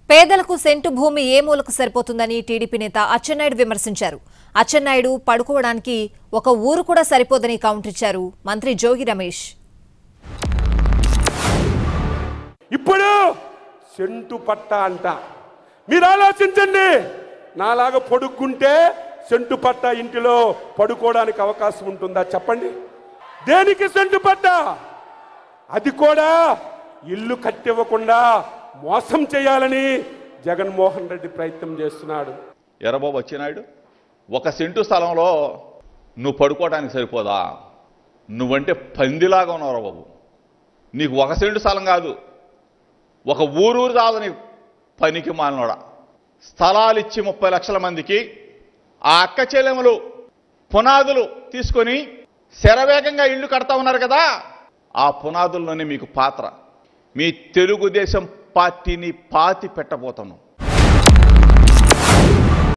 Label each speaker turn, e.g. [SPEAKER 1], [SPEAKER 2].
[SPEAKER 1] పేదలకు సెంటు భూమి ఏ మూలకు సరిపోతుందని టీడీపీ నేత అచ్చెన్నాయుడు విమర్శించారు అచ్చెన్నాయుడు పడుకోవడానికి ఒక ఊరు కూడా సరిపోదని కౌంటర్ ఇచ్చారు మంత్రి జోగి రమేష్
[SPEAKER 2] ఇప్పుడు సెంటు పట్ట అంట మీరు ఆలోచించండి నాలాగా పడుకుంటే సెంటు పట్ట ఇంటిలో పడుకోవడానికి అవకాశం ఉంటుందా చెప్పండి దేనికి సెంటు పట్ట అది కూడా ఇల్లు కట్టివ్వకుండా మోసం చేయాలని జగన్మోహన్ రెడ్డి ప్రయత్నం చేస్తున్నాడు
[SPEAKER 3] ఎర్రబాబు వచ్చినాయుడు ఒక సెంటు స్థలంలో నువ్వు పడుకోవడానికి సరిపోదా నువ్వంటే పందిలాగా ఉన్నావు బాబు నీకు ఒక సెంటు స్థలం కాదు ఒక ఊరూరు చాలు నీకు పనికి మాలినోడా స్థలాలు ఇచ్చి ముప్పై లక్షల మందికి ఆ అక్క చెల్లెములు పునాదులు తీసుకొని శరవేగంగా ఇల్లు కడతా ఉన్నారు కదా ఆ పునాదుల్లోనే మీకు పాత్ర మీ తెలుగుదేశం పార్టీని పాతి పెట్టబోతున్నాం